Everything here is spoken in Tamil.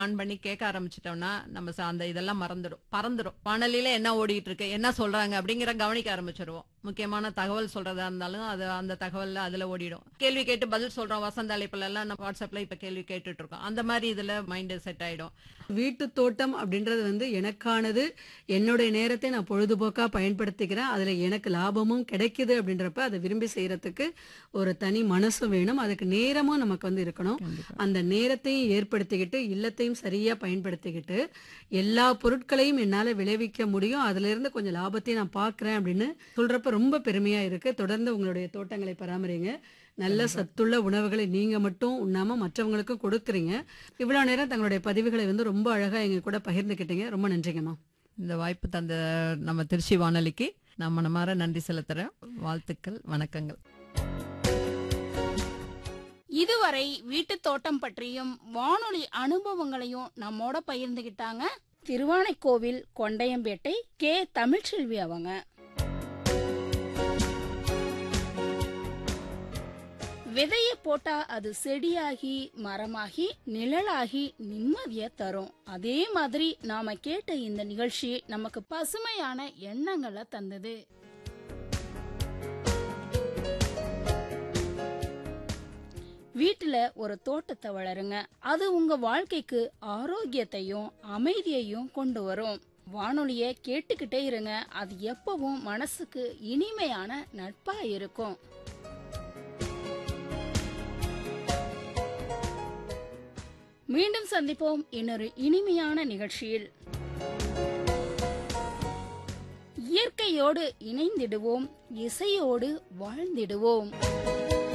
ஆன் பண்ணி கேட்க ஆரம்பிச்சிட்டோம்னா நம்ம ச- அந்த இதெல்லாம் மறந்துடும் பறந்துடும் வானொலியில என்ன ஓடிட்டு இருக்கு என்ன சொல்றாங்க அப்படிங்கிற கவனிக்க ஆரம்பிச்சிருவோம் முக்கியமான தகவல் சொல்றதா இருந்தாலும் அது அந்த தகவல்ல அதுல ஓடிடும் கேள்வி கேட்டு பதில் சொல்றோம் வசந்த அழைப்புல எல்லாம் நம்ம வாட்ஸ்அப்ல இப்ப கேள்வி கேட்டுட்டு இருக்கோம் அந்த மாதிரி இதுல மைண்ட் செட் ஆயிடும் வீட்டு தோட்டம் அப்படின்றது வந்து எனக்கானது என்னுடைய நேரத்தை நான் பொழுதுபோக்கா பயன்படுத்திக்கிறேன் அதுல எனக்கு லாபமும் கிடைக்குது அப்படின்றப்ப அதை விரும்பி செய்யறதுக்கு ஒரு தனி மனசு வேணும் அதுக்கு நேரமும் நமக்கு வந்து இருக்கணும் அந்த நேரத்தையும் ஏற்படுத்திக்கிட்டு இல்லத்தையும் சரியா பயன்படுத்திக்கிட்டு எல்லா பொருட்களையும் என்னால விளைவிக்க முடியும் அதுல இருந்து கொஞ்சம் லாபத்தையும் நான் பாக்குறேன் அப்படின்னு சொல்றப்ப ரொம்ப பெருமையா இருக்கு தொடர்ந்து உங்களுடைய தோட்டங்களை பராமரிங்க நல்ல சத்துள்ள உணவுகளை நீங்க மட்டும் உண்ணாம மற்றவங்களுக்கும் கொடுக்குறீங்க இவ்வளவு நேரம் தங்களுடைய பதிவுகளை வந்து ரொம்ப அழகா எங்க கூட பகிர்ந்துக்கிட்டீங்க ரொம்ப நன்றிங்கம்மா இந்த வாய்ப்பு தந்த நம்ம திருச்சி வானொலிக்கு நம்ம மனமார நன்றி செலுத்துறேன் வாழ்த்துக்கள் வணக்கங்கள் இதுவரை வீட்டு தோட்டம் பற்றியும் வானொலி அனுபவங்களையும் நம்மோட பகிர்ந்துகிட்டாங்க திருவானைக்கோவில் கொண்டையம்பேட்டை கே தமிழ்ச்செல்வி அவங்க விதைய போட்டா அது செடியாகி மரமாகி நிழலாகி நிம்மதிய தரும் அதே மாதிரி நாம கேட்ட இந்த நிகழ்ச்சி நமக்கு பசுமையான எண்ணங்களை தந்தது வீட்டுல ஒரு தோட்டத்தை வளருங்க அது உங்க வாழ்க்கைக்கு ஆரோக்கியத்தையும் அமைதியையும் கொண்டு வரும் வானொலிய கேட்டுக்கிட்டே இருங்க அது எப்பவும் மனசுக்கு இனிமையான நட்பா இருக்கும் மீண்டும் சந்திப்போம் இன்னொரு இனிமையான நிகழ்ச்சியில் இயற்கையோடு இணைந்திடுவோம் இசையோடு வாழ்ந்திடுவோம்